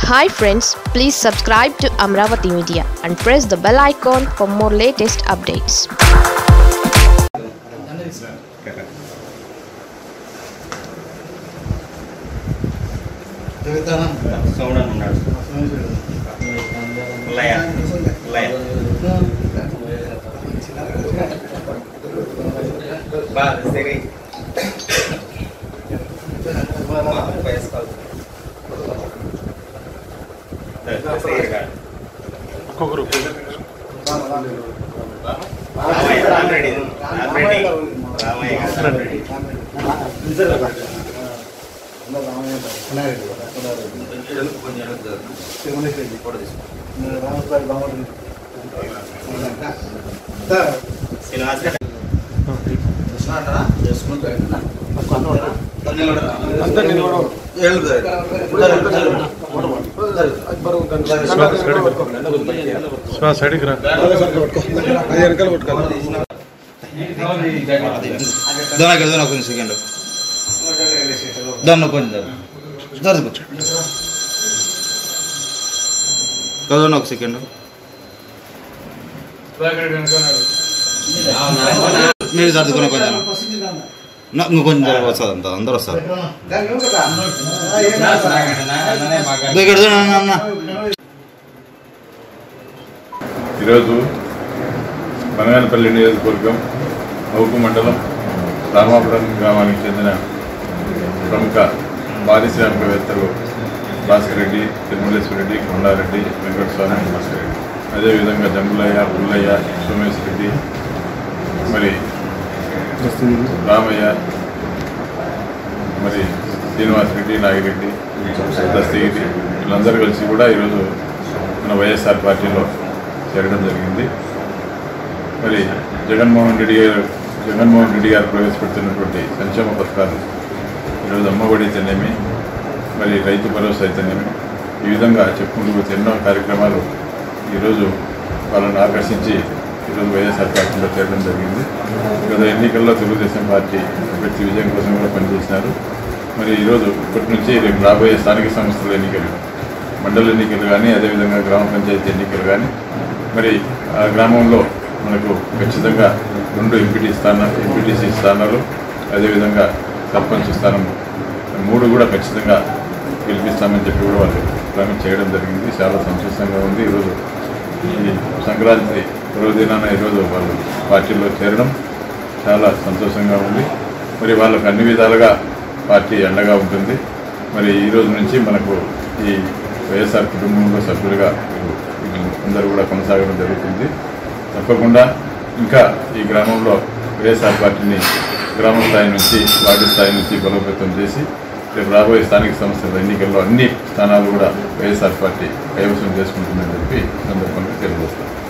hi friends please subscribe to Amaravati media and press the bell icon for more latest updates sound అని ఉన్నాడు లయ లయ బా సరే వయస్కాలు రామయ్య రామరెడ్డి రామరెడ్డి రామయ్య రామరెడ్డి శ్రీనివాస్ గారు శ్వాస సైడ్కి రా అది వెనకాల కొట్టుకోవాలి దోన ఇక్కడ దోన కొంచెం సెకండ్ దోన కొంచెం దొరద కొంచెం దోన ఒక సెకండ్ మీరు సర్దుకున్న కొంచెం నా- ఇంకో కొంచెం దూరం వస్తుంది అంత అందరూ వస్తారు దో ఇక్కడ దోన అన్న, అన్న ఈరోజు బనగానపల్లి నియోజకవర్గం అవుకు మండలం రామాపురం గ్రామానికి చెందిన ప్రముఖ పారిశ్రామికవేత్తలు భాస్కర్ రెడ్డి తిరుమలేశ్వర రెడ్డి కొండారెడ్డి వెంకటస్వామి భాస్కర్ రెడ్డి అదేవిధంగా జంగులయ్య పుల్లయ్య సోమేశ్ రెడ్డి మరి రామయ్య మరి శ్రీనివాస్ రెడ్డి నాగిరెడ్డి దస్తగిరి వీళ్ళందరూ కలిసి కూడా ఈరోజు మన వైఎస్ఆర్ పార్టీలో చేరడం జరిగింది మరి జగన్మోహన్ రెడ్డి గారు జగన్మోహన్ రెడ్డి గారు ప్రవేశపెడుతున్నటువంటి సంక్షేమ పథకాలు ఈరోజు అమ్మఒడి అయితేనేమి మరి రైతు భరోసా అయితేనేమి ఈ విధంగా చెప్పుకుంటూ పోతే ఎన్నో కార్యక్రమాలు ఈరోజు వాళ్ళని ఆకర్షించి ఈరోజు వైఎస్ఆర్ పార్టీలో చేరడం జరిగింది గత ఎన్నికల్లో తెలుగుదేశం పార్టీ అభ్యర్థి విజయం కోసం కూడా పనిచేసినారు మరి ఈరోజు ఇప్పటి నుంచి రేపు రాబోయే స్థానిక సంస్థల ఎన్నికలు మండల ఎన్నికలు కానీ అదేవిధంగా గ్రామ పంచాయతీ ఎన్నికలు కానీ మరి ఆ గ్రామంలో మనకు ఖచ్చితంగా రెండు ఎంపీటీ స్థాన ఎంపీటీసీ స్థానాలు అదేవిధంగా సర్పంచ్ స్థానం మూడు కూడా ఖచ్చితంగా గెలిపిస్తామని చెప్పి కూడా వాళ్ళు ప్రామిస్ చేయడం జరిగింది చాలా సంతోషంగా ఉంది ఈరోజు ఈ సంక్రాంతి పర్వదినాన ఈరోజు వాళ్ళు పార్టీలో చేరడం చాలా సంతోషంగా ఉంది మరి వాళ్ళకు అన్ని విధాలుగా పార్టీ అండగా ఉంటుంది మరి ఈ రోజు నుంచి మనకు ఈ వైఎస్ఆర్ కుటుంబంలో సభ్యులుగా వీళ్ళు అందరూ కూడా కొనసాగడం జరుగుతుంది తప్పకుండా ఇంకా ఈ గ్రామంలో వైఎస్ఆర్ పార్టీని గ్రామ స్థాయి నుంచి వార్డు స్థాయి నుంచి బలోపేతం చేసి రేపు రాబోయే స్థానిక సంస్థల ఎన్నికల్లో అన్ని స్థానాలు కూడా వైఎస్ఆర్ పార్టీ కైవసం చేసుకుంటుందని చెప్పి ఈ సందర్భంగా తెలియజేస్తాను